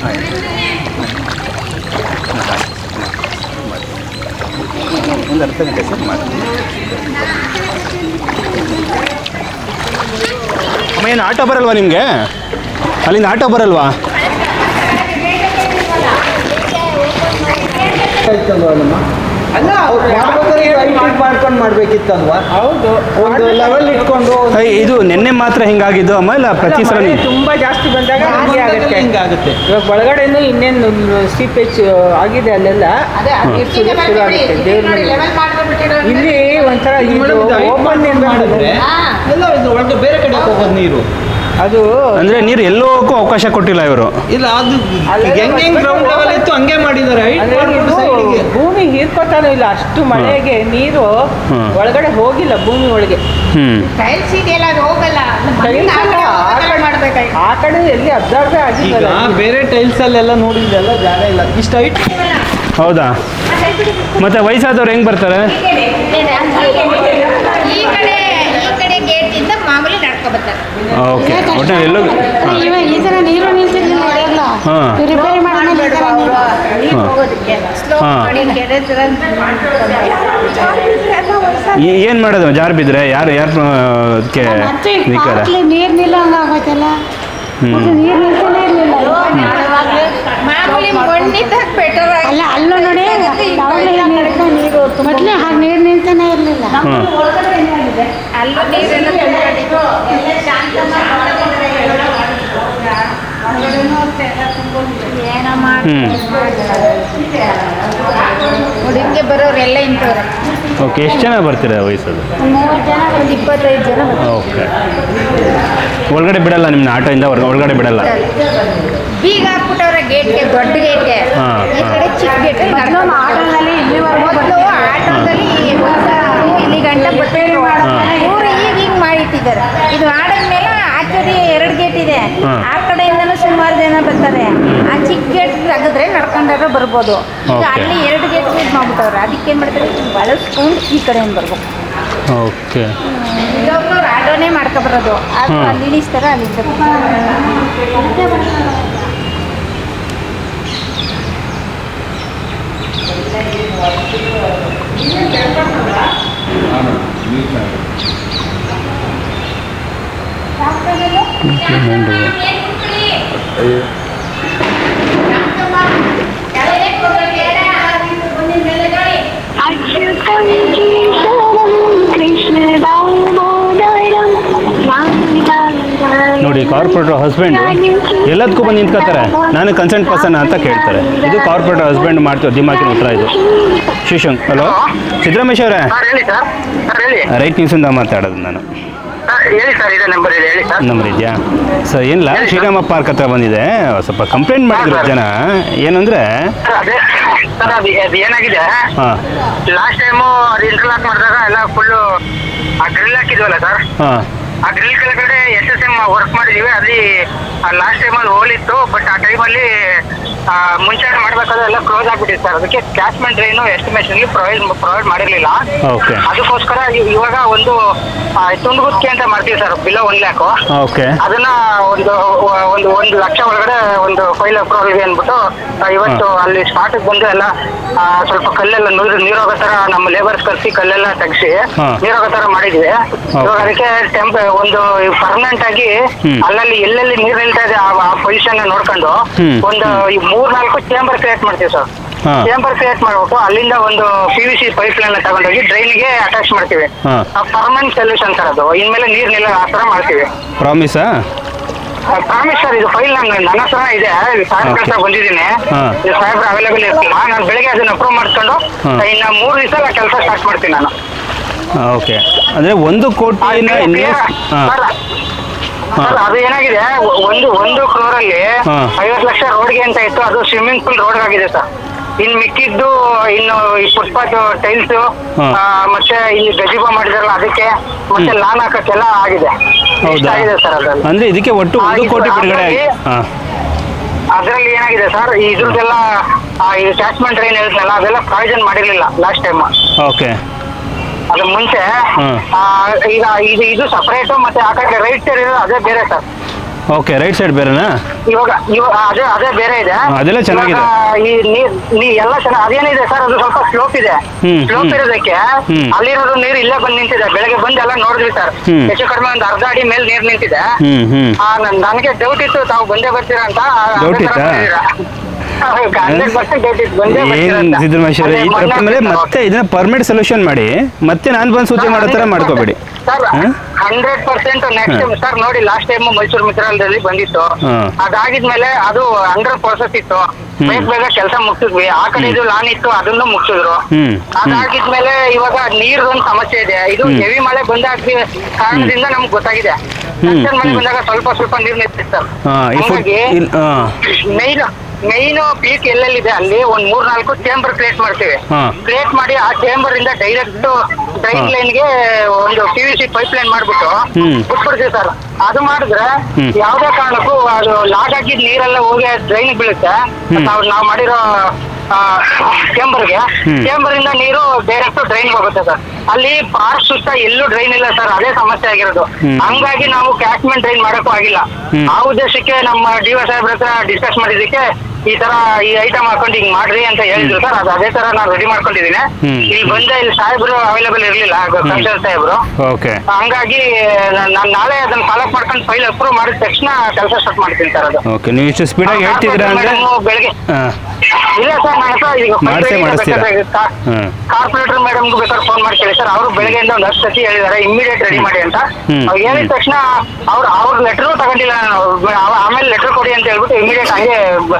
ಒಂದು ಅರ್ಧ ಗಂಟೆ ಸರ್ ಮಾಡಿ ಅಮ್ಮ ಏನು ಆಟೋ ಬರಲ್ವಾ ನಿಮಗೆ ಅಲ್ಲಿಂದ ಆಟೋ ಬರಲ್ವಾ ಅಲ್ಲ ಅವ್ರು ಮಾಡ್ಬೇಕಾದ್ರೆ ಹೈಟ್ ಮಾಡ್ಕೊಂಡು ಮಾಡ್ಬೇಕಿತ್ತಲ್ವಾ ಹೌದು ಒಂದು ಲೆವೆಲ್ ಇಟ್ಕೊಂಡು ಏಯ್, ಇದು ನಿನ್ನೆ ಮಾತ್ರ ಹಿಂಗಾಗಿದ್ದು ಅಮ್ಮ ಇಲ್ಲ ಪ್ರತಿ ಸಲ ಮಳೆ ನೀವು ತುಂಬಾ ಜಾಸ್ತಿ ಬಂದಾಗ ಹಂಗೆ ಆಗುತ್ತೆ ಹಿಂಗಾಗುತ್ತೆ ಇವಾಗ ಒಳಗಡೆನೂ ಇನ್ನೇನು ಸೀಪೇಜ್ ಆಗಿದೆ ಅಲ್ಲೆಲ್ಲ ನೀರು ಸುರಿಯೋಕ್ ಶುರು ಆಗುತ್ತೆ ದೇವ್ರ ಮನೆ ಇಲ್ಲಿ ಒಂಥರ ಇದು ಓಪನ್ ಮಾಡಿದ್ರೆ ಎಲ್ಲ ಇದು ಒಳಗೆ ಬೇರೆ ಕಡೆ ಹೋಗೋದು ನೀರು ಅದು ಅಂದ್ರೆ ನೀರು ಎಲ್ಲೋ ಹೋಗಕ್ಕೂ ಅವಕಾಶ ಕೊಟ್ಟಿಲ್ಲ ಇವರು ಇಲ್ಲ ಅದು ಅಲ್ಲೆಲ್ಲ ಹೆಂಗೆ ಒಂದ್ ಗ್ರೌಂಡ್ ಸ್ವಲ್ಪ ಲೆವೆಲ್ ಇತ್ತು ಹಂಗೆ ಮಾಡಿದ್ದಾರೆ ಹೈಟ್ ಅಂದ್ರೆ ಮಾಡ್ಕೊಂಡು ಇದು ಸೈಡಿಗೆ ಭೂಮಿ ಹೀರ್ಕೋತಾನೂ ಇಲ್ಲ ಅಷ್ಟು ಮಳೆಗೆ ನೀರು ಹ್ಮ್. ಒಳಗಡೆ ಹೋಗಿಲ್ಲ ಭೂಮಿ ಒಳಗೆ ಹ್ಮ್ ಟೈಲ್ಸ್ ಇದೆಯಲ್ಲ ಅದು ಹೋಗಲ್ಲ Tiles ಅಲ್ಲ, ಆ ಕಡೆ- ಮಾಡ್ಬೇಕಾಯ್ತು ಆ ಕಡೆ ಎಲ್ಲಿ ಅಬ್ಸರ್ವ್ ಈಗ ಆಗಿಲ್ಲ ಬೇರೆ ಟೈಲ್ಸ್ ಅಲ್ಲೆಲ್ಲ ನೋಡಿದ್ದೆಲ್ಲ ಜಾಗ ಇಲ್ಲ ಇಷ್ಟು ಹೈಟ್ ಹೌದಾ ಮತ್ತೆ ವಯಸ್ಸಾದವ್ರು ಹೆಂಗ್ ಬರ್ತಾರೆ ಈ ಕಡೆ ಈ ಕಡೆ ಗೇಟ್ ಇಂದ ಮಾಮೂಲಿ ನಡ್ಕೊ ಬರ್ತಾರೆ ಓಕೆ ಒಟ್ಟಿನಲ್ಲಿ ಎಲ್ಲೋ ಹಾಂ ಇವ ಈ ಥರ ನೀರು ನಿಲ್ತಿರ್ಲಿಲ್ಲ ಎಲ್ಲ ಹಾಂ ರಿಪೇರಿ ಮಾಡಿದ್ಮೇಲೆ ಈ ಥರ ನೀರು ನೀರು ಹಾ. ಹೋಗೋದಕ್ಕೆ ಸ್ಲೋ ಹಾ. ಮಾಡಿ ಕೆರೆ ತರ ಏನು ಮಾಡೋದು ಜಾರ್ ಬಿದ್ದರೆ ಯಾರು ಯಾರು ಅದಕ್ಕೆ ಮತ್ತೆ ನಿಕ್ಕಾರ ಕಾಟ್ಲಿ ನೀರು ನಿಲ್ಲಂಗ ಆಗೋಯ್ತಲ್ಲ ಹ್ಞೂ ಮತ್ತೆ ನೀರು ನಿಲ್ತಾನೆ ಇರ್ಲಿಲ್ಲ ಮಾಮೂಲಿ ಮಣ್ಣಿದ್ದಾಗ ಬೆಟರ್ ಅಲ್ಲ ಅಲ್ಲೂ ನೋಡಿ ಯಾವಾಗಲೂ ನೀರು ನೀರು ಮೊದಲೇ ಹಾಗೆ ನೀರು ನಿಲ್ತಾನೆ ಇರಲಿಲ್ಲ ಹ್ಞೂ ಅಲ್ಲೂ ನೀರೆಲ್ಲ ತುಂಬಿಕೊಂಡಿತ್ತು. ಏನೋ ಮಾಡಿ ಹ್ಞೂ ಹುಡುಗಿಗೆ ಬರೋರೆಲ್ಲ ಇಂಥವ್ರೆ ಓಕೆ ಎಷ್ಟು ಜನ ಬರ್ತೀರಾ ವಯಸ್ಸದು ಮೂವತ್ತು ಜನ ಒಂದು ಇಪ್ಪತ್ತೈದು ಜನ ಬರ್ತಾರೆ. ಓಕೆ ಒಳಗಡೆ ಬಿಡಲ್ಲ ನಿಮ್ಮನ್ನ ಆಟೋಯಿಂದ ಹೊರ್ಗ- ಒಳಗಡೆ ಬಿಡಲ್ಲ ಬೀಗ ಹಾಕ್ಬಿಟ್ಟವ್ರೆ ಗೇಟ್ಗೆ ದೊಡ್ಡ ಗೇಟ್ಗೆ ಹಾ, ಈ ಕಡೆ ಚಿಕ್ಕ ಗೇಟ್ ಆಟೋದಲ್ಲಿ ಇಲ್ಲಿವರೆಗೂ ಮೊದಲು ಆಟೋದಲ್ಲಿ ಇಲ್ಲಿ ಗಂಟ ಬಟ್ಟೆ ಊರು ಈಗ ಹಿಂಗ್ ಮಾಡಿಟ್ಟಿದ್ದಾರೆ ಇದು ಆಡದ್ಮೇಲೆ ಆಚೆಗೆ ಎರಡು ಗೇಟ್ ಇದೆ ಹಾ. ಆ ಕಡೆಯಿಂದನೂ ಸುಮಾರು ಜನ ಬರ್ತಾರೆ ಆ ಚಿಕ್ಕ ಗೇಟ್ ತೆಗೆದ್ರೆ ನಡ್ಕೊಂಡಾಗ ಬರ್ಬೋದು ಈಗ Okay. ಅಲ್ಲಿ ಎರಡು ಗೇಟ್ ಯೂಸ್ ಮಾಡ್ಬಿಟ್ಟವ್ರೆ ಅದಕ್ಕೆ ಏನ್ ಮಾಡ್ತಾರೆ ಬಳಸ್ಕೊಂಡು ಈ ಕಡೆಯಿಂದ ಬರ್ಬೇಕು ಓಕೆ ಇಲ್ಲೊಬ್ರು ಆಟೋನೇ ಮಾಡ್ಕೊಬರೋದು ಅದು ಹ್ಮ್. ಅಲ್ಲಿ ಇಳಿಸ್ತಾರೆ ಅಲ್ಲಿಂದ ನೋಡಿ ಕಾರ್ಪೊರೇಟರ್ ಹಸ್ಬೆಂಡ್ ಎಲ್ಲದಕ್ಕೂ ಬಂದು ನಿಂತ್ಕೋತಾರೆ ನಾನು ಕನ್ಸೆಂಟ್ ಪರ್ಸನ್ ಅಂತ ಕೇಳ್ತಾರೆ ಇದು ಕಾರ್ಪೊರೇಟರ್ ಹಸ್ಬೆಂಡ್ ಮಾಡ್ತೀವಿ ದಿಮಾಕಿನ ಉತ್ತರ ಇದು ಶಿಶಂಕ್ ಹಲೋ ಸಿದ್ದರಾಮೇಶ್ ಅವರೇ ಸರ್ ಹೇಳಿ ಸರ್ ಸರ್ ಹೇಳಿ ರೈಟ್ ನ್ಯೂಸಿಂದ ಮಾತಾಡೋದು ನಾನು ಸರ್ ಹೇಳಿ ಸರ್ ಇದೇ ನಂಬರ್ ಇದೆ ಹೇಳಿ ಸರ್ ನಂಬರ್ ಇದೆಯಾ ಸರ್ ಏನಿಲ್ಲ ಶ್ರೀರಾಮ ಪಾರ್ಕ್ ಹತ್ರ ಬಂದಿದೆ ಸ್ವಲ್ಪ ಕಂಪ್ಲೇಂಟ್ ಮಾಡಿದ್ರು ಹಾ, ಸರ್. ಜನ ಏನಂದ್ರೆ ಸರ್ ಅದೇ ಸರ್ ಅದು ಅದು ಏನಾಗಿದೆ ಹಾಂ ಲಾಸ್ಟ್ ಟೈಮು ಅದು ಇಂಟರ್ಲಾಕ್ ಮಾಡಿದಾಗ ಎಲ್ಲ ಫುಲ್ಲು ಆ ಡ್ರಿಲ್ ಹಾಕಿದ್ವಲ್ಲ ಸರ್ ಹಾಂ ಆ ಡ್ರಿಲ್ ಕೆಳಗಡೆ ಎಸ್ ಎಸ್ ಎಮ್ ವರ್ಕ್ ಮಾಡಿದೀವಿ ಅಲ್ಲಿ ಲಾಸ್ಟ್ ಟೈಮಲ್ಲಿ ಹೋಲ್ ಇತ್ತು ಬಟ್ ಆ ಟೈಮಲ್ಲಿ ಮುಂಚೆ ಮಾಡಬೇಕಾದ್ರೆ ಎಲ್ಲ ಕ್ಲೋಸ್ ಆಗ್ಬಿಟ್ಟಿತ್ತು ಸರ್ ಅದಕ್ಕೆ ಕ್ಯಾಶ್ಮೆಂಟ್ ಡ್ರೈನು ಎಸ್ಟಿಮೇಷನ್ಗೆ ಪ್ರೊವೈಡ್ ಪ್ರೊವೈಡ್ ಮಾಡಿರಲಿಲ್ಲ ಓಕೆ ಅದಕ್ಕೋಸ್ಕರ ಇ- ಇವಾಗ ಒಂದು ಆ, ತುಂಡುಗುತ್ತಿಗೆ ಅಂತ ಮಾಡ್ತೀವಿ sir below one lakh okay ಅದನ್ನ ಒಂದು ಒಂದು ಒಂದು ಲಕ್ಷ ಒಳಗಡೆ ಒಂದು ಫೈಲ್ ಅಪ್ರೂವಲ್ಗೆ ಅಂದ್ಬಿಟ್ಟು ಆ, ಇವತ್ತು ಅಲ್ಲಿ ಸ್ಪಾಟಿಗೆ ಬಂದು ಎಲ್ಲ ಆ, ಸ್ವಲ್ಪ ಕಲ್ಲೆಲ್ಲ ನೀರು ನೀರೋಗೋ ಥರ ನಮ್ಮ ಲೇಬರ್ಸ್ ಕರೆಸಿ ಕಲ್ಲೆಲ್ಲ ತೆಗ್ಸಿ ಹಾ. ನೀರೋಗೋ ಥರ ಮಾಡಿದ್ವಿ ಇವಾಗ ಅದಕ್ಕೆ ಟೆಂಪ್ ಒಂದು ಪರ್ಮನೆಂಟ್ ಆಗಿ ಹ್ಮ್. ಅಲ್ಲಲ್ಲಿ ಎಲ್ಲೆಲ್ಲಿ ನೀರು ನಿಲ್ತಾ ಇದೆ ಆ ಪೊಸಿಷನ್ ನೋಡ್ಕೊಂಡು ಹ್ಮ್. ಒಂದು ಈ ಮೂರ್ ನಾಲ್ಕು ಚೇಂಬರ್ ಕ್ರಿಯೇಟ್ ಮಾಡ್ತೀವಿ ಸರ್ ಹಾ. ಚೇಂಬರ್ ಕ್ರಿಯೇಟ್ ಮಾಡ್ಬಿಟ್ಟು ಅಲ್ಲಿಂದ ಒಂದು P V C pipe line ತಗೊಂಡೋಗಿ ಡ್ರೈನ್ಗೆ ಅಟ್ಯಾಚ್ ಮಾಡ್ತೀವಿ ಹಾ. ಪರ್ಮನೆಂಟ್ ಸೊಲ್ಯೂಷನ್ ಸರ್ ಅದು ಇನ್ಮೇಲೆ ನೀರ್ ನಿಲ್ಲ ಆ ಥರ ಮಾಡ್ತೀವಿ ಪ್ರಾಮಿಸಾ ಪ್ರಾಮಿಸ್ ಸರ್ ಇದು ಫೈಲ್ ನನ್ನ ನನ್ನ ಹತ್ರ ಇದೆ ಸಾಹೇಬ್ರ ಹತ್ರ Okay. ಬಂದಿದ್ದೀನಿ ಹಾ. ಇದು ಸಾಹೇಬ್ರ ಅವೈಲೇಬಲ್ ಇರ್ತಿಲ್ಲ ನಾನು ಬೆಳಿಗ್ಗೆ ಅದನ್ನ ಅಪ್ರೂವ್ ಮಾಡ್ಕೊಂಡು ಹಾ. ಇನ್ನ ಮೂರು ದಿವಸ ಕೆಲಸ ಸ್ಟಾರ್ಟ್ ಮಾಡ್ತೀನಿ ನಾನು ಓಕೆ ಅಂದರೆ ಒಂದು ಕೋಟಿನ ಆ, ಇನ್ವೆಸ್ಟ್ ಹಾಂ ಸರ್, ಸರ್, ಅದು ಏನಾಗಿದೆ ಒ- ಒಂದು ಒಂದು ಕ್ರೋರ್ ಅಲ್ಲಿ ಹಾ. ಐವತ್ತು ಲಕ್ಷ ರೋಡ್ಗೆ ಅಂತ ಇತ್ತು ಅದು ಸ್ವಿಮ್ಮಿಂಗ್ ಪೂಲ್ ರೋಡ್ ಆಗಿದೆ ಸರ್ ಇನ್ ಮಿಕ್ಕಿದ್ದು ಇನ್ನು ಈ ಫುಟ್ಪಾತ್ ಟೈಲ್ಸ್ ಹಾ. ಮತ್ತೆ ಇಲ್ಲಿ ಗಜಿಬ ಮಾಡಿದಾರಲ್ಲ ಅದಕ್ಕೆ ಮತ್ತೆ ಲಾನ್ ಹಾಕಕ್ಕೆಲ್ಲ ಆಗಿದೆ ಹೌದಾ ಆಗಿದೆ ಸರ್ ಅದ್ರಲ್ಲಿ ಅಂದರೆ ಇದಕ್ಕೆ ಒಟ್ಟು ಒಂದು ಆಗಿದೆ. ಕೋಟಿ ಬಿಡುಗಡೆ ಆಗಿ ಹಾಗಾಗಿ- ಹಾಂ ಅದ್ರಲ್ಲಿ ಏನಾಗಿದೆ ಸರ್ ಇದ್ರದ್ದೆಲ್ಲ ಆ, ಈ ಕ್ಯಾಚ್ಮೆಂಟ್ ಡ್ರೈನ್ ಹೇಳಿದ್ನಲ್ಲ ಅದೆಲ್ಲ ಪ್ರಾವಿಷನ್ ಮಾಡಿರ್ಲಿಲ್ಲ ಲಾಸ್ಟ್ ಟೈಮ್ ಓಕೆ ಅದು ಮುಂಚೆ ಹ್ಮ್. ಆ, ಈಗ ಇದು ಇದು ಸಪರೇಟ್ ಮತ್ತೆ ಆ ಕಡೆ ರೈಟ್ ಸೈಡ್ ಇರೋದು ಅದೇ ಬೇರೆ ಸರ್ ಓಕೆ ರೈಟ್ ಸೈಡ್ ಬೇರೆನಾ ಇವಾಗ ಇವಾಗ ಅದೇ ಅದೇ ಬೇರೆ ಇದೆ ಹಾ, ಅದೆಲ್ಲ ಚೆನ್ನಾಗಿದೆ. ಇವಾಗ ಈ ನೀರ್ ನೀ ಎಲ್ಲ ಚೆನ್ನಾಗಿ ಅದೇನಿದೆ ಸರ್ ಅದು ಸ್ವಲ್ಪ ಸ್ಲೋಪ್ ಇದೆ ಹ್ಮ್, ಸ್ಲೋಪ್ ಹ್ಮ್. ಇರೋದಕ್ಕೆ ಹ್ಮ್. ಅಲ್ಲಿರೋದು ನೀರು ಇಲ್ಲೇ ಬಂದು ನಿಂತಿದೆ ಬೆಳಗ್ಗೆ ಬಂದು ಎಲ್ಲ ನೋಡಿದ್ವಿ ಸರ್ ಹ್ಮ್. ಹೆಚ್ಚು ಕಡಿಮೆ ಒಂದು ಅರ್ಧ ಅಡಿ ಮೇಲೆ ನೀರು ನಿಂತಿದೆ ಹ್ಞೂ ಹ್ಞೂ ಆ, ನನ್- ನನಗೆ ಡೌಟ್ ಇತ್ತು ತಾವು ಬಂದೇ ಬರ್ತೀರಾ ಅಂತ Doubt ಇತ್ತಾ? ಹಂಡ್ರೆಡ್ ಪರ್ಸೆಂಟ್ ಡೌಟ್ ಇತ್ತು ಬಂದೇ ಬರ್ತೀರಾ ಏನು ಅಂತ. ಸಿದ್ದರಾಮೇಶ್ವರ ಈ ಅದೇ ಥರ ಮೊನ್ನೆ ಮೇಲೆ ಮತ್ತೆ ಇದನ್ನ ಪರ್ಮನೆಂಟ್ ಸೊಲ್ಯೂಷನ್ ಮಾಡಿ ಮತ್ತೆ ನಾನು ಬಂದು ಸೂಚನೆ ಮಾಡೋ ಥರ ಮಾಡ್ಕೋಬೇಡಿ ಸರ್ ಹಾ? Hundred percent next time sir ನೋಡಿ ಲಾಸ್ಟ್ ಟೈಮ್ ಮೈಸೂರು ಮಿತ್ರದಲ್ಲಿ ಬಂದಿತ್ತು ಹಾ. ಅದಾಗಿದ್ಮೇಲೆ ಅದು ಅಂಡರ್ ಪ್ರೋಸೆಸ್ ಇತ್ತು ಹ್ಮ್. ಬೇಗ ಬೇಗ ಕೆಲಸ ಮುಗಿಸಿದ್ವಿ ಆ ಕಡೆ ಇದು ಲಾನ್ ಇತ್ತು ಅದನ್ನು ಮುಗಿಸಿದ್ರು ಹ್ಮ್, ಹ್ಮ್. ಅದಾಗಿದ್ಮೇಲೆ ಇವಾಗ ನೀರ್ದೊಂದು ಸಮಸ್ಯೆ ಇದೆ ಇದು ಹ್ಮ್. ಹೆವಿ ಮಳೆ ಬಂದಾಗ ಕಾರಣದಿಂದ ನಮ್ಗೆ ಗೊತ್ತಾಗಿದೆ ಹ್ಮ್, ಸಣ್ಣ ಮಳೆ ಹ್ಮ್. ಬಂದಾಗ ಸ್ವಲ್ಪ ಸ್ವಲ್ಪ ನೀರು ನಿಂತಿತ್ತು ಸರ್ ಹಾಂ ಈ ಫುಡ್ ಹಂಗಾಗಿ ಇಲ್ಲ ಹಾಂ ಮೈನ್ ಮೈನ್ ಪೀಕ್ ಎಲ್ಲೆಲ್ಲಿದೆ ಅಲ್ಲಿ ಒಂದ್ ಮೂರ್ ನಾಲ್ಕು ಚೇಂಬರ್ ಕ್ರಿಯೇಟ್ ಮಾಡ್ತೀವಿ ಹಾ. ಕ್ರಿಯೇಟ್ ಮಾಡಿ ಆ ಚೇಂಬರ್ ಇಂದ ಡೈರೆಕ್ಟ್ ಡ್ರೈನ್ ಹಾ. ಲೈನ್ ಗೆ ಒಂದು P V C pipe line ಮಾಡ್ಬಿಟ್ಟು ಹ್ಮ್. ಬಿಟ್ಬಿಡ್ತೀವಿ ಸರ್ ಅದು ಮಾಡಿದ್ರೆ ಹ್ಮ್. ಯಾವ್ದೇ ಕಾರಣಕ್ಕೂ ಅದು ಲಾಗ್ ಆಗಿದ್ ನೀರೆಲ್ಲ ಹೋಗಿ ಡ್ರೈನ್ ಬೀಳುತ್ತೆ ಹ್ಮ್. ನಾವು ನಾವು ಮಾಡಿರೋ ಚೇಂಬರ್ಗೆ ಹ್ಮ್. ಚೇಂಬರ್ ಇಂದ ನೀರು ಡೈರೆಕ್ಟ್ ಡ್ರೈನ್ ಹೋಗುತ್ತೆ ಸರ್ ಅಲ್ಲಿ ಪಾರ್ಕ್ ಸುತ್ತ ಎಲ್ಲೂ ಡ್ರೈನ್ ಇಲ್ಲ ಸರ್ ಅದೇ ಸಮಸ್ಯೆ ಆಗಿರೋದು ಹ್ಮ್. ಹಂಗಾಗಿ ನಾವು ಕ್ಯಾಚ್ಮೆಂಟ್ ಡ್ರೈನ್ ಮಾಡಕ್ಕೂ ಆಗಿಲ್ಲ ಹ್ಮ್. ಆ ಉದ್ದೇಶಕ್ಕೆ ನಮ್ಮ ಡಿ ಒ ಸಾಹೇಬ್ರ ಹತ್ರ ಡಿಸ್ಕಸ್ ಮಾಡಿದ್ದಕ್ಕೆ ಈ ತರ ಈ ಐಟಮ್ ಹಾಕೊಂಡು ಹಿಂಗ್ ಮಾಡ್ರಿ ಅಂತ ಹೇಳಿದ್ರು ಸರ್ ಅದು ಅದೇ ತರ ನಾನು ರೆಡಿ ಮಾಡ್ಕೊಂಡಿದ್ದೀನಿ ಹ್ಮ್. ಇಲ್ಲಿ ಬಂದ ಇಲ್ಲಿ ಸಾಹೇಬ್ರು ಅವೈಲೇಬಲ್ ಇರ್ಲಿಲ್ಲ ಕಮಿಷನರ್ ಸಾಹೇಬ್ರು ಓಕೆ ಹಂಗಾಗಿ ನಾನು ನಾಳೆ ಅದನ್ನ ಫಾಲೋ ಮಾಡ್ಕೊಂಡು ಫೈಲ್ ಅಪ್ರೂವ್ ಮಾಡಿದ ತಕ್ಷಣ ಕೆಲಸ ಸ್ಟಾರ್ಟ್ ಮಾಡ್ತೀನಿ ಸರ್ ಅದು ಓಕೆ ನೀವು ಇಷ್ಟು ಸ್ಪೀಡಾಗಿ ಹೇಳ್ತಿದ್ದೀರಾ ಅಂದರೆ ಮೇಡಮ್ ಬೆಳಗ್ಗೆ ಹಾಂ ಇಲ್ಲ ಸರ್ ನನ್ನ ಹತ್ರ ಈಗ ಮಾಡ್ಸೇ ಮಾಡಿಸ್ತೀರಾ? ಹ್ಮ್. ಕಾರ್ಪೊರೇಟರ್ ಮೇಡಮ್ಗೂ ಬೇಕಾದ್ರೆ ಫೋನ್ ಮಾಡ್ತೀವಿ ಸರ್ ಅವರು ಬೆಳಗ್ಗೆಯಿಂದ ಒಂದು ಹತ್ತು ಸತಿ ಹೇಳಿದ್ದಾರೆ ಇಮಿಡಿಯೇಟ್ ರೆಡಿ ಮಾಡಿ ಅಂತ ಹ್ಮ್. ಅವ್ರು ಹೇಳಿದ ತಕ್ಷಣ ಅವ್ರು ಅವ್ರ ಲೆಟರ್ ತಗೊಂಡಿಲ್ಲ ನಾನು ಅವ್ರು ಆಮೇಲೆ ಲೆಟರ್ ಕೊಡಿ ಅಂತ ಹೇಳ್ಬಿಟ್ಟು ಇಮಿಡಿಯೇಟ್ ಹಂಗೆ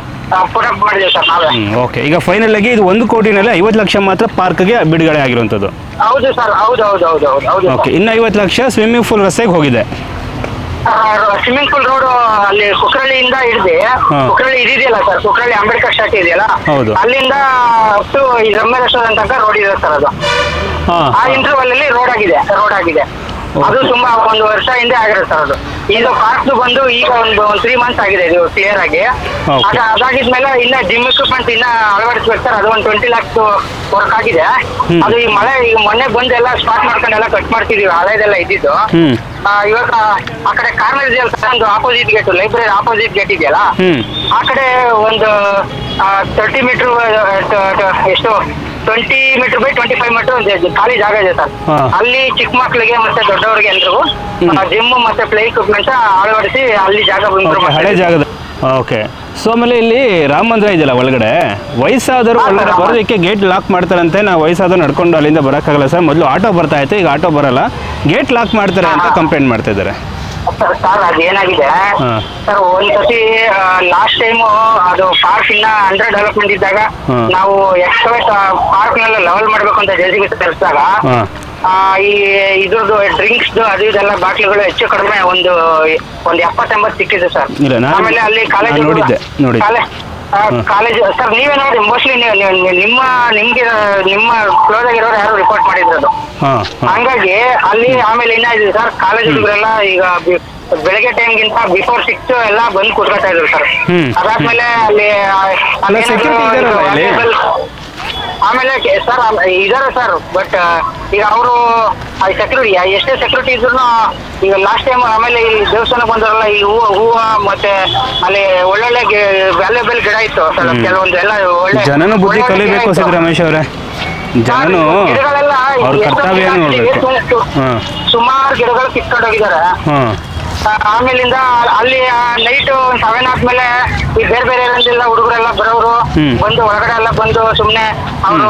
ಪುಟಪ್ ಮಾಡಿದ್ದೀವಿ ಸರ್ ನಾವೇ ಹ್ಞೂ ಓಕೆ ಈಗ ಫೈನಲ್ ಆಗಿ ಇದು ಒಂದು ಕೋಟಿನಲ್ಲಿ ಐವತ್ತು ಲಕ್ಷ ಮಾತ್ರ ಪಾರ್ಕ್ಗೆ ಬಿಡುಗಡೆ ಆಗಿರುವಂಥದ್ದು ಹೌದು ಸರ್ ಹೌದು ಹೌದು ಹೌದು ಹೌದು ಹೌದು ಓಕೆ ಇನ್ನು ಐವತ್ತು ಲಕ್ಷ ಸ್ವಿಮ್ಮಿಂಗ್ ಪೂಲ್ ರಸ್ತೆಗೆ ಹೋಗಿದೆ ಸ್ವಿಮ್ಮಿಂಗ್ ಪೂಲ್ ರೋಡ್ ಅಲ್ಲಿ ಕುಕ್ರಳ್ಳಿಯಿಂದ ಹಿಡಿದು ಹಾ. ಕುಕ್ರಳ್ಳಿ ಇದೆಯಲ್ಲ ಸರ್ ಕುಕ್ರಳ್ಳಿ ಅಂಬೇಡ್ಕರ್ ಶಾಖೆ ಇದೆಯಲ್ಲ ಹೌದು. ಅಲ್ಲಿಂದ ಅಪ್ ಟು ಈ ರಮ್ಯ ರೆಸ್ಟೋರೆಂಟ್ ತನಕ ರೋಡ್ ಇದೆ ಸರ್ ಅದು ಹಾಂ ಆ ಇಂಟರ್ವಲ್ ಅಲ್ಲಿ ರೋಡ್ ಆಗಿದೆ ರೋಡ್ ಆಗಿದೆ ಅದು ತುಂಬಾ ಒಂದು ವರ್ಷ ಹಿಂದೆ ಆಗಿರುತ್ತೆ ಸರ್ ಅದು ಇದು ಪಾರ್ಕ್ ಬಂದು ಈಗ ಒಂದು ಒಂದು ತ್ರೀ ಮಂತ್ಸ್ ಆಗಿದೆ ಇದು ಕ್ಲಿಯರ್ ಆಗಿ Okay. ಅದ ಅದಾಗಿದ್ಮೇಲೆ ಇನ್ನ ಜಿಮ್ ಎಕ್ವಿಪ್ಮೆಂಟ್ ಇನ್ನ ಅಳವಡಿಸ್ಬೇಕು ಸರ್ ಅದು ಒಂದು ಟ್ವೆಂಟಿ ಲ್ಯಾಕ್ಸ್ ವರ್ಕ್ ಆಗಿದೆ ಹ್ಮ್. ಅದು ಈ ಮಳೆ ಈಗ ಮೊನ್ನೆ ಬಂದು ಎಲ್ಲ ಸ್ಟಾರ್ಟ್ ಮಾಡ್ಕೊಂಡೆಲ್ಲ ಕಟ್ ಮಾಡ್ತಿದೀವಿ ಹಳೆದೆಲ್ಲ ಇದ್ದಿದ್ದು ಹ್ಞೂ ಆ, ಇವಾಗ ಆ ಕಡೆ ಕಾರ್ನರ್ ಇದೆಯಲ್ಲ ಸರ್ ಒಂದು opposite gate library opposite gate ಇದೆಯಲ್ಲ ಹ್ಞೂ ಆ ಕಡೆ ಒಂದು ತರ್ಟಿ ಮೀಟರ್ ಎಷ್ಟು twenty metre by twenty five metre ಖಾಲಿ ಜಾಗ ಇದೆ ಸರ್ ಹಾ. ಅಲ್ಲಿ ಚಿಕ್ಕ ಮಕ್ಕಳಿಗೆ ಮತ್ತೆ ದೊಡ್ಡವರಿಗೆ ಎಲ್ರಿಗೂ ಜಿಮ್ ಮತ್ತೆ ಪ್ಲೇ ಇಕ್ವಿಪ್ಮೆಂಟ್ ಅಳವಡಿಸಿ ಅಲ್ಲಿ ಜಾಗ ಓಕೆ ಹಳೆ ಜಾಗದ ಓಕೆ ಸೊ ಆಮೇಲೆ ಇಲ್ಲಿ ರಾಮ ಮಂದಿರ ಇದೆಯಲ್ಲ ಒಳಗಡೆ ವಯಸ್ಸಾದವರು ಹಾ, ಒಳಗಡೆ ಸರ್. ಬರೋದಕ್ಕೆ ಗೇಟ್ ಲಾಕ್ ಮಾಡ್ತಾರಂತೆ ನಾವು ವಯಸ್ಸಾದವ್ರು ನಡ್ಕೊಂಡು ಅಲ್ಲಿಂದ ಬರೋಕ್ಕಾಗಲ್ಲ ಸರ್ ಮೊದಲು ಆಟೋ ಬರ್ತಾ ಇತ್ತು ಈಗ ಆಟೋ ಬರಲ್ಲ ಗೇಟ್ ಲಾಕ್ ಮಾಡ್ತಾರೆ ಅಂತ ಕಂಪ್ಲೇಂಟ್ ಮಾಡ್ತಾ ಇದ್ದಾರೆ ಸರ್ ಅದು ಏನಾಗಿದೆ ಹಾ. ಸರ್ ಒಂದ್ ಸತಿ ಲಾಸ್ಟ್ ಟೈಮು ಅದು ಪಾರ್ಕ್ ಇನ್ನ ಅಂಡರ್ ಡೆವಲಪ್ಮೆಂಟ್ ಇದ್ದಾಗ ಹಾ. ನಾವು ಎಕ್ಸ್ಕವೇಟ್ ಪಾರ್ಕ್ ನೆಲ್ಲ ಲೆವೆಲ್ ಮಾಡ್ಬೇಕು ಅಂತ ಜೆ ಸಿ ಬಿ ತರಿಸಿದಾಗ ಹಾಂ ಆ, ಈ ಇದ್ರದ್ದು ಡ್ರಿಂಕ್ಸ್ ಅದು ಇದೆಲ್ಲ ಬಾಟ್ಲಿಗಳು ಹೆಚ್ಚು ಕಡಿಮೆ ಒಂದು ಒಂದು ಎಪ್ಪತ್ತೆಂಬತ್ತು ಸಿಕ್ಕಿದೆ ಸರ್ ಇಲ್ಲ, ನಾನು- ಆಮೇಲೆ ಅಲ್ಲಿ ಕಾಲೇಜ್ ನಾನು ನೋಡಿದ್ದೆ, ನೋಡಿದ್ದೆ. ಕಾಲೇಜ್ ಸರ್ ನೀವೇ ನೋಡಿ ಮೋಸ್ಟ್ಲಿ ನಿಮ್ಮ ನಿಮ್ಗೆ ನಿಮ್ಮ ಕ್ಲೋಸ್ ಆಗಿರೋರು ಯಾರು ರಿಪೋರ್ಟ್ ಮಾಡಿದ್ರು ಹಾಂ ಹಾಂ ಹಂಗಾಗಿ ಅಲ್ಲಿ ಆಮೇಲೆ ಏನಾಗಿದೆ ಸರ್ ಕಾಲೇಜ್ ಹುಡುಗರೆಲ್ಲ ಈಗ ಬಿ- ಬೆಳಗ್ಗೆ ಟೈಮ್ಗಿಂತ ಬಿಫೋರ್ ಸಿಕ್ಸ್ ಎಲ್ಲ ಬಂದು ಕೂತ್ಕೊಳ್ತಾ ಇದ್ರು ಸರ್ ಹ್ಮ್. ಅದಾದ್ಮೇಲೆ ಅಲ್ಲಿ ಆ, ಅಲ್ಲ, ಅಲ್ಲೇನಾದ್ರು security ಇದಾರಲ್ಲ ಇಲ್ಲಿ? valuable- ಆಮೇಲೆ ಕೆ- ಸರ್ ಆಮ್- ಇದಾರೆ ಸರ್ ಬಟ್ ಈಗ ಅವರು ಸೆಕ್ಯೂರಿಟಿ ಎಷ್ಟೇ ಸೆಕ್ಯೂರಿಟಿ ಇದ್ರು ಈಗ ಲಾಸ್ಟ್ ಟೈಮ್ ಆಮೇಲೆ ಈ ದೇವಸ್ಥಾನಕ್ಕೆ ಬಂದವರಲ್ಲ ಈ ಹೂವು ಹೂವು ಮತ್ತೆ ಅಲ್ಲಿ ಒಳ್ಳೊಳ್ಳೆ ವ್ಯಾಲ್ಯೂಬಲ್ ಗಿಡ ಇತ್ತು ಸರ್ ಹ್ಮ್. ಕೆಲವೊಂದು ಎಲ್ಲ ಒಳ್ಳೆ ಜನನು ಬುದ್ಧಿ ಒಳ್ಳೊಳ್ಳೆ ಗಿಡ ಕಲಿಬೇಕು ಇತ್ತು. ಸಿದ್ದರಾಮೇಶ್ ಅವರೇ ಜನನು ಗಿಡಗಳೆಲ್ಲ ಅವ್ರ ಎಷ್ಟೋ ಕರ್ತವ್ಯನ ಗಿಡಗಳು ನೋಡಬೇಕು ಸುಮ್- ಹಾಂ ಸುಮಾರು ಗಿಡಗಳು ಕಿತ್ಕೊಂಡು ಹೋಗಿದ್ದಾರೆ ಹಾಂ ಆಮೇಲಿಂದ ಅಲ್ಲಿ ನೈಟ್ ಸೆವೆನ್ ಆದ್ಮೇಲೆ ಈ ಬೇರೆ ಬೇರೆ ಏರಿಯಾದಿಂದ ಹುಡುಗರೆಲ್ಲ ಬರೋರು ಹ್ಮ್. ಬಂದು ಒಳಗಡೆ ಎಲ್ಲ ಬಂದು ಸುಮ್ನೆ ಅವರು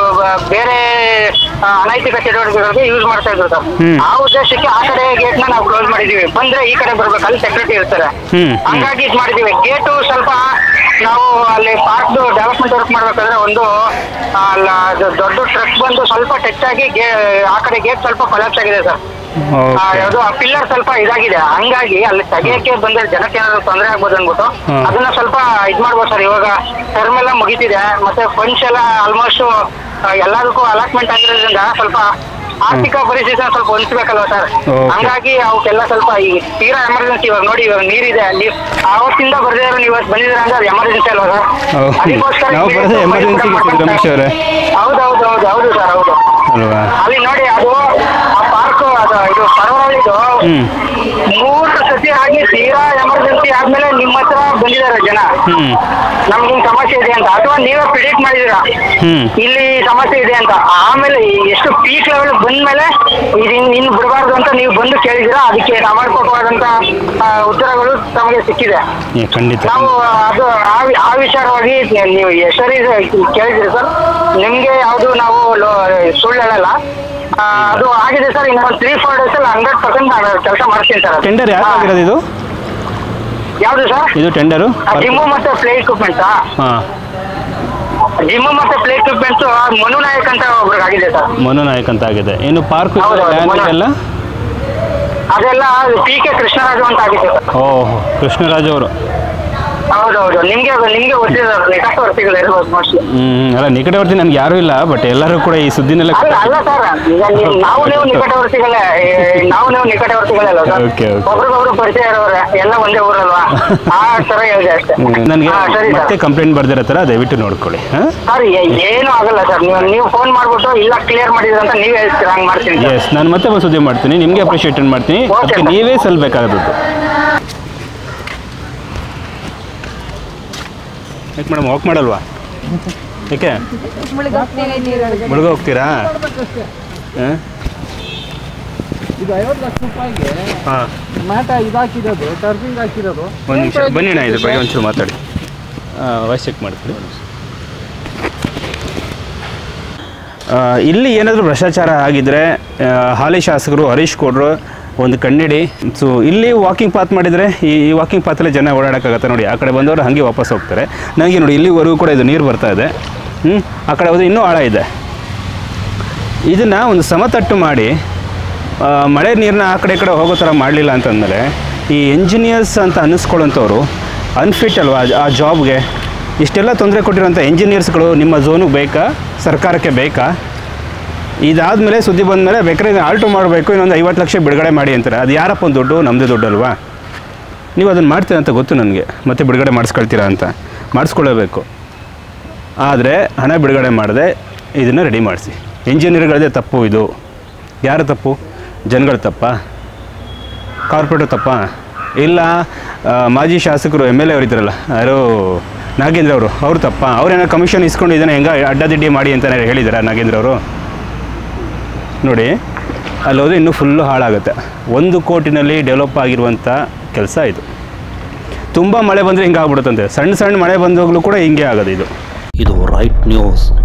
ಬೇರೆ ಆ, ಅನೈತಿಕ ಚಟುವಟಿಕೆಗಳಿಗೆ ಯೂಸ್ ಮಾಡ್ತಾ ಇದ್ರು ಸರ್ ಹ್ಮ್. ಆ ಉದ್ದೇಶಕ್ಕೆ ಆ ಕಡೆ ಗೇಟ್ ನ ನಾವು ಕ್ಲೋಸ್ ಮಾಡಿದೀವಿ ಬಂದ್ರೆ ಈ ಕಡೆ ಬರ್ಬೇಕು ಅಲ್ಲಿ ಸೆಕ್ಯೂರಿಟಿ ಇರ್ತಾರೆ ಹ್ಮ್, ಹ್ಮ್. ಹಂಗಾಗಿ ಇದು ಮಾಡಿದೀವಿ ಗೇಟು ಸ್ವಲ್ಪ ನಾವು ಅಲ್ಲಿ ಪಾರ್ಕ್ ಡೆವಲಪ್ಮೆಂಟ್ ವರ್ಕ್ ಮಾಡ್ಬೇಕಾದ್ರೆ ಒಂದು ಆ, ಲ- ಅದು ದೊಡ್ಡ ಟ್ರಕ್ ಬಂದು ಸ್ವಲ್ಪ ಟಚ್ ಆಗಿ ಗೇ ಆ ಕಡೆ ಗೇಟ್ ಸ್ವಲ್ಪ ಕೊಲಾಪ್ಸ್ ಆಗಿದೆ ಸರ್ ಆ, ಓಕೆ ಯಾವ್ದು ಆ ಪಿಲ್ಲರ್ ಸ್ವಲ್ಪ ಇದಾಗಿದೆ ಹಂಗಾಗಿ ಅಲ್ಲಿ ತೆಗಿಯಕ್ಕೆ ಬಂದ್ರೆ ಜನಕ್ಕೆ ಏನಾದ್ರು ತೊಂದರೆ ಆಗ್ಬೋದು ಅನ್ಬಿಟ್ಟು ಹ್ಮ್. ಅದನ್ನ ಸ್ವಲ್ಪ ಇದ್ ಮಾಡ್ಬೋದು ಸರ್ ಇವಾಗ ಟರ್ಮ್ ಎಲ್ಲ ಮುಗಿತಿದೆ ಮತ್ತೆ ಫಂಡ್ಸ್ ಎಲ್ಲ ಆಲ್ಮೋಸ್ಟ್ ಎಲ್ಲದಕ್ಕೂ ಅಲಾಟ್ಮೆಂಟ್ ಆಗಿರೋದ್ರಿಂದ ಸ್ವಲ್ಪ ಆರ್ಥಿಕ ಪರಿಸ್ಥಿತಿ ಸ್ವಲ್ಪ ಹೊಂದ್ಬೇಕಲ್ವ ಸರ್ Okay. ಹಂಗಾಗಿ ಅವಕ್ಕೆಲ್ಲ ಸ್ವಲ್ಪ ಈ ತೀರಾ ಎಮರ್ಜೆನ್ಸಿ ಇವಾಗ ನೋಡಿ ಇವಾಗ ನೀರಿದೆ ಅಲ್ಲಿ ಅವತ್ತಿಂದ ಬರ್ದೇ ಇರೋ ನೀವು ಇವತ್ತು ಬಂದಿದ್ದೀರ ಅಂದ್ರೆ ಅದು ಎಮರ್ಜೆನ್ಸಿ ಅಲ್ವಾ ಸರ್ ಹೌದು. ಅದಕ್ಕೋಸ್ಕರ ನಾವು ಬರೋದೇ emergency ಗೆ ಸಿದ್ದರಾಮೇಶ್ ಅವರೇ. ಹೌದು ಹೌದು ಹೌದು ಹೌದು ಸರ್ ಹೌದು ಅಲ್ವಾ ಅಲ್ಲಿ ನೋಡಿ ಅದು ಆ ಪಾರ್ಕ್ ಅದು ಇದು ಪರವಳಿದು ಹ್ಮ್. ಮೂರು ಸತಿ ಎಮರ್ಜೆನ್ಸಿ ಆಗಿ ತೀರಾ ಎಮರ್ಜೆನ್ಸಿ ಆದ್ಮೇಲೆ ನಿಮ್ಮ ಹತ್ರ ಬಂದಿದ್ದಾರೆ ಜನ ಹ್ಞೂ ನಮ್ಗೆ ಹಿಂಗ್ ಸಮಸ್ಯೆ ಇದೆ ಅಂತ ಅಥವಾ ನೀವೇ ಪ್ರಿಡಿಕ್ಟ್ ಮಾಡಿದೀರಾ ಹ್ಮ್. ಇಲ್ಲಿ ಸಮಸ್ಯೆ ಇದೆ ಅಂತ ಆಮೇಲೆ ಎಷ್ಟು ಪೀಕ್ ಲೆವೆಲ್ ಬಂದ್ಮೇಲೆ ಇದು ಇನ್ ಇನ್ನು ಬಿಡಬಾರ್ದು ಅಂತ ನೀವು ಬಂದು ಕೇಳಿದಿರಾ ಅದಕ್ಕೆ ಸಮರ್ಪಕವಾದಂತ ಆ, ಉತ್ತರಗಳು ತಮಗೆ ಸಿಕ್ಕಿದೆ ಏ ಖಂಡಿತ ನಾವು ಅದು ಆ ವಿ- ಆ ವಿಚಾರವಾಗಿ ನೀವು ಎಷ್ಟರಿ ಕೇಳಿದ್ರಿ ಸರ್ ನಿಮ್ಗೆ ಯಾವುದು ನಾವು ಲೋ- ಸುಳ್ಳು ಹೇಳಲ್ಲ ಆ, ಅದು ಆಗಿದೆ ಸರ್ ಇನ್ನೊಂದು ತ್ರೀ ಫೋರ್ ಡೇಸ್ ಅಲ್ಲಿ ಹಂಡ್ರೆಡ್ ಪರ್ಸೆಂಟ್ ನಾನು ಕೆಲಸ ಮಾಡ್ತೀನಿ ಸರ್ ಟೆಂಡರ್ ಯಾಕೆ ಆಗಿರೋದು ಇದು ಯಾವುದು ಸರ್ ಇದು ಟೆಂಡರು ಜಿಮ್ಮು ಮತ್ತೆ ಪ್ಲೇ ಇಕ್ವಿಪ್ಮೆಂಟ್ಸಾ ಹಾಂ ಜಿಮ್ಮು ಮತ್ತೆ ಪ್ಲೇ ಇಕ್ವಿಪ್ಮೆಂಟ್ಸ್ ಮನು ನಾಯಕ್ ಅಂತ ಒಬ್ರಿಗೆ ಆಗಿದೆ ಸರ್ ಮನು ನಾಯಕ್ ಅಂತ ಆಗಿದೆ ಇನ್ನು ಪಾರ್ಕ್ ಹೌದು, ಹೌದು, ಮನು- ಎಲ್ಲ ಅದೆಲ್ಲ ಪಿ ಕೆ ಕೃಷ್ಣರಾಜು ಅಂತ ಆಗಿದೆ ಸರ್ ಓಹ್ ಕೃಷ್ಣರಾಜ್ ಅವರು ಹೌದೌದು ನಿಮ್ಗೆ ನಿಮ್ಗೆ ಗೊತ್ತಿದೆ ಸರ್ ನಿಕಟವರ್ತಿಗಳು ಇರ್ಬೋದು ಮೋಸ್ಟ್ಲಿ ಹ್ಮ್ ಅಲ್ಲ ನಿಕಟವರ್ತಿ ನನ್ಗೆ ಯಾರೂ ಇಲ್ಲ ಬಟ್ ಎಲ್ಲರೂ ಕೂಡ ಈ ಸುದ್ದಿನೆಲ್ಲ ಅಲ್ಲ ಅಲ್ಲ ಸರ್ ಈಗ ನೀವು ನಾವು ನೀವು ನಿಕಟವರ್ತಿಗಳೇ ಏ, ನಾವು ನೀವು ನಿಕಟವರ್ತಿಗಳೇ ಅಲ್ಲ ಸರ್ Okay, okay. ಒಬ್ರಿಗೊಬ್ರು ಪರಿಚಯ ಇರೋರೆ ಎಲ್ಲ ಒಂದೇ ಊರಲ್ವಾ ಆ ತರ ಹೇಳಿದೆ ಅಷ್ಟೇ ನನಗೆ ಹಾ, ಸರಿ ಮತ್ತೆ ಸರ್ ಕಂಪ್ಲೇಂಟ್ ಬರ್ದಿರೋ ಥರ ದಯವಿಟ್ಟು ನೋಡ್ಕೊಳ್ಳಿ ಹಾಂ ಸರ್ ಏ- ಏನು ಆಗಲ್ಲ ಸರ್ ನೀವು ನೀವು ಫೋನ್ ಮಾಡ್ಬಿಟ್ಟು ಇಲ್ಲ ಕ್ಲಿಯರ್ ಮಾಡಿದ್ರೆ ಅಂತ ನೀವೇ ಹೇಳ್ತೀರಾ ಹಂಗ್ ಮಾಡ್ತೀನಿ ಸರ್ ಎಸ್ ನಾನು ಮತ್ತೆ ಒಂದು ಸುದ್ದಿ ಮಾಡ್ತೀನಿ ನಿಮಗೆ ಅಪ್ರಿಷಿಯೇಟ್ ಮಾಡ್ತೀನಿ Okay, ಅದಕ್ಕೆ sir. ನೀವೇ ಸಲ್ಬೇಕಾದದ್ದು ಯಾಕೆ ಮೇಡಮ್ ವಾಕ್ ಮಾಡಲ್ವಾ ಏಕೆ ಮುಳುಗ ಹೋಗ್ತೀರಾ ಹಾಂ ಇದು ಐವತ್ತು ಲಕ್ಷ ರೂಪಾಯಿಗೆ ಹಾಂ ಮ್ಯಾಟ ಇದಾಕಿರೋದು ಟರ್ಬಿಂಗ್ ಹಾಕಿರೋದು ಒಂದು ನಿಮಿಷ ಬನ್ನಿ ಅಣ್ಣ ಇದ್ರ ಬಗ್ಗೆ ಒಂಚೂರು ಮಾತಾಡಿ ವಾಯ್ಸ್ ಚೆಕ್ ಮಾಡ್ಕೊಳ್ಳಿ ಆ, ಇಲ್ಲಿ ಏನಾದರೂ ಭ್ರಷ್ಟಾಚಾರ ಆಗಿದ್ರೆ ಆ, ಹಾಲಿ ಶಾಸಕರು ಹರೀಶ್ ಕೊಡ್ರು ಒಂದು ಕಣ್ಣಿಡಿ ಸೊ ಇಲ್ಲಿ ವಾಕಿಂಗ್ ಪಾತ್ ಮಾಡಿದರೆ ಈ ಈ ವಾಕಿಂಗ್ ಪಾತಲ್ಲೇ ಜನ ಓಡಾಡೋಕ್ಕಾಗತ್ತೆ ನೋಡಿ ಆ ಕಡೆ ಬಂದವರು ಹಾಗೆ ವಾಪಸ್ ಹೋಗ್ತಾರೆ ನನಗೆ ನೋಡಿ ಇಲ್ಲಿವರೆಗೂ ಕೂಡ ಇದು ನೀರು ಬರ್ತಾ ಇದೆ ಹ್ಞೂ ಆ ಕಡೆ ಹೋದ್ರೆ ಇನ್ನೂ ಆಳ ಇದೆ ಇದನ್ನು ಒಂದು ಸಮತಟ್ಟು ಮಾಡಿ ಆ, ಮಳೆ ನೀರನ್ನ ಆ ಕಡೆ ಈ ಕಡೆ ಹೋಗೋ ಥರ ಮಾಡಲಿಲ್ಲ ಅಂತಂದಮೇಲೆ ಈ ಎಂಜಿನಿಯರ್ಸ್ ಅಂತ ಅನ್ನಿಸ್ಕೊಳ್ಳೋಂಥವ್ರು ಅನ್ಫಿಟ್ ಅಲ್ವಾ ಆ- ಆ ಜಾಬ್ಗೆ ಇಷ್ಟೆಲ್ಲ ತೊಂದರೆ ಕೊಟ್ಟಿರೋಂಥ ಎಂಜಿನಿಯರ್ಸ್ಗಳು ನಿಮ್ಮ ಝೋನಿಗೆ ಬೇಕಾ ಸರ್ಕಾರಕ್ಕೆ ಬೇಕಾ ಇದಾದಮೇಲೆ ಸುದ್ದಿ ಬಂದಮೇಲೆ ಬೇಕಾದ್ರೆ ಆಲ್ಟು ಮಾಡಬೇಕು ಇನ್ನೊಂದು ಐವತ್ತು ಲಕ್ಷ ಬಿಡುಗಡೆ ಮಾಡಿ ಅಂತಾರೆ ಅದು ಯಾರಪ್ಪ ಒಂದು ದುಡ್ಡು ನಮ್ಮದೇ ದುಡ್ಡು ಅಲ್ವಾ ನೀವು ಅದನ್ನು ಮಾಡ್ತೀರ ಅಂತ ಗೊತ್ತು ನನಗೆ ಮತ್ತೆ ಬಿಡುಗಡೆ ಮಾಡಿಸ್ಕೊಳ್ತೀರಾ ಅಂತ ಮಾಡಿಸ್ಕೊಳ್ಳೇಬೇಕು ಆದರೆ ಹಣ ಬಿಡುಗಡೆ ಮಾಡದೆ ಇದನ್ನು ರೆಡಿ ಮಾಡಿಸಿ ಇಂಜಿನಿಯರ್ಗಳದೇ ತಪ್ಪು ಇದು ಯಾರ ತಪ್ಪು ಜನಗಳ ತಪ್ಪ ಕಾರ್ಪೊರೇಟರ್ ತಪ್ಪ ಇಲ್ಲ ಆ, ಮಾಜಿ ಶಾಸಕರು ಎಮ್ ಎಲ್ ಎ ಅವರಿದ್ದಾರಲ್ಲ ಯಾರು ನಾಗೇಂದ್ರ ಅವರು ಅವ್ರು ತಪ್ಪ ಅವ್ರೇನೋ ಕಮಿಷನ್ ಇಸ್ಕೊಂಡು ಇದನ್ನು ಹೆಂಗೆ ಅಡ್ಡದಿಡ್ಡಿ ಮಾಡಿ ಅಂತ ಹೇಳಿದಾರ ನಾಗೇಂದ್ರ ಅವರು ನೋಡಿ ಅಲ್ಲಿ ಹೋದ್ರೆ ಇನ್ನೂ ಫುಲ್ಲು ಹಾಳಾಗುತ್ತೆ ಒಂದು ಕೋಟಿನಲ್ಲಿ ಡೆವಲಪ್ ಆಗಿರುವಂಥ ಕೆಲಸ ಇದು ತುಂಬ ಮಳೆ ಬಂದರೆ ಹಿಂಗೆ ಆಗ್ಬಿಡುತ್ತಂತೆ ಸಣ್ಣ ಸಣ್ಣ ಮಳೆ ಬಂದಾಗಲೂ ಕೂಡ ಹಿಂಗೆ ಆಗೋದು ಇದು ಇದು ರೈಟ್ ನ್ಯೂಸ್